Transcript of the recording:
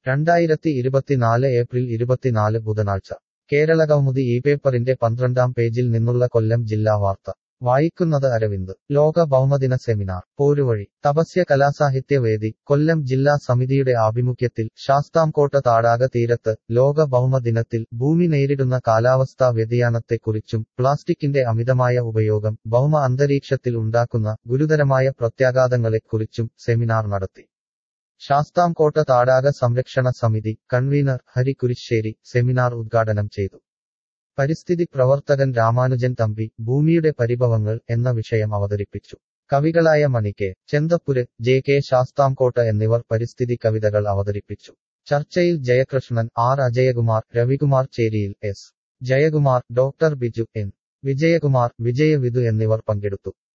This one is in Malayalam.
രണ്ടായിരത്തി ഇരുപത്തിനാല് ഏപ്രിൽ ഇരുപത്തിനാല് ബുധനാഴ്ച കേരള കൗമുദി ഈ പേപ്പറിന്റെ പന്ത്രണ്ടാം പേജിൽ നിന്നുള്ള കൊല്ലം ജില്ലാ വാർത്ത വായിക്കുന്നത് അരവിന്ദ് ലോക ഭൗമദിന സെമിനാർ പോരുവഴി തപസ്യ കലാസാഹിത്യവേദി കൊല്ലം ജില്ലാ സമിതിയുടെ ആഭിമുഖ്യത്തിൽ ശാസ്താംകോട്ട താടാക തീരത്ത് ലോക ഭൗമദിനത്തിൽ ഭൂമി നേരിടുന്ന കാലാവസ്ഥാ വ്യതിയാനത്തെക്കുറിച്ചും പ്ലാസ്റ്റിക്കിന്റെ അമിതമായ ഉപയോഗം ഭൗമ അന്തരീക്ഷത്തിൽ ഉണ്ടാക്കുന്ന ഗുരുതരമായ പ്രത്യാഘാതങ്ങളെക്കുറിച്ചും സെമിനാർ നടത്തി ശാസ്താംകോട്ട താടാക സംരക്ഷണ സമിതി കൺവീനർ ഹരി കുരിശ്ശേരി സെമിനാർ ഉദ്ഘാടനം ചെയ്തു പരിസ്ഥിതി പ്രവർത്തകൻ രാമാനുജൻ തമ്പി ഭൂമിയുടെ പരിഭവങ്ങൾ എന്ന വിഷയം അവതരിപ്പിച്ചു കവികളായ മണിക്കെ ചെന്തപ്പുര് ജെ കെ ശാസ്താംകോട്ട എന്നിവർ പരിസ്ഥിതി കവിതകൾ അവതരിപ്പിച്ചു ചർച്ചയിൽ Jayakrishnan R Ajayakumar Ravikumar Cheriyil S Jayakumar doctor Biju N Vijayakumar Vijayavidhu എന്നിവർ പങ്കെടുത്തു